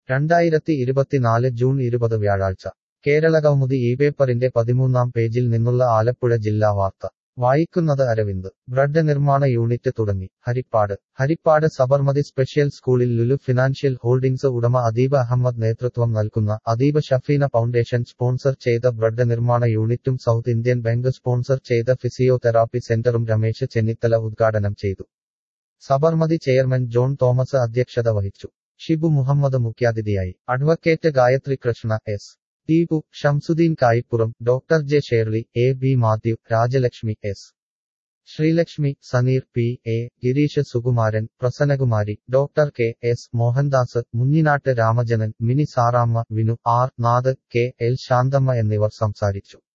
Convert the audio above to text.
രണ്ടായിരത്തി ഇരുപത്തിനാല് ജൂൺ ഇരുപത് വ്യാഴാഴ്ച കേരളകൗമുദി ഈ പേപ്പറിന്റെ പതിമൂന്നാം പേജിൽ നിന്നുള്ള ആലപ്പുഴ ജില്ലാ വാർത്ത വായിക്കുന്നത് അരവിന്ദ് ബ്രഡ് നിർമ്മാണ യൂണിറ്റ് തുടങ്ങി ഹരിപ്പാട് ഹരിപ്പാട് സബർമതി സ്പെഷ്യൽ സ്കൂളിൽ ലുലു ഫിനാൻഷ്യൽ ഹോൾഡിംഗ്സ് ഉടമ അദീബ് അഹമ്മദ് നേതൃത്വം നൽകുന്ന അദീബ് ഷഫീന ഫൗണ്ടേഷൻ സ്പോൺസർ ചെയ്ത ബ്രഡ് നിർമ്മാണ യൂണിറ്റും സൗത്ത് ഇന്ത്യൻ ബാങ്ക് സ്പോൺസർ ചെയ്ത ഫിസിയോതെറാപ്പി സെന്ററും രമേശ് ചെന്നിത്തല ഉദ്ഘാടനം ചെയ്തു സബർമതി ചെയർമാൻ ജോൺ തോമസ് അധ്യക്ഷത വഹിച്ചു ഷിബു മുഹമ്മദ് മുഖ്യാതിഥിയായി advocate Gayathri Krishna S Deepu Shamsudheen Kayippuram doctor J Shirley A B Mathew Rajalakshmi S Sreelakshmi Saneer P A Gireesh Sukumaran Prasannakumari doctor K S Mohandas മുന്നിനാട്ട് രാമജനൻ Mini Saramma Vinu R Nath K L Shanthamma എന്നിവർ സംസാരിച്ചു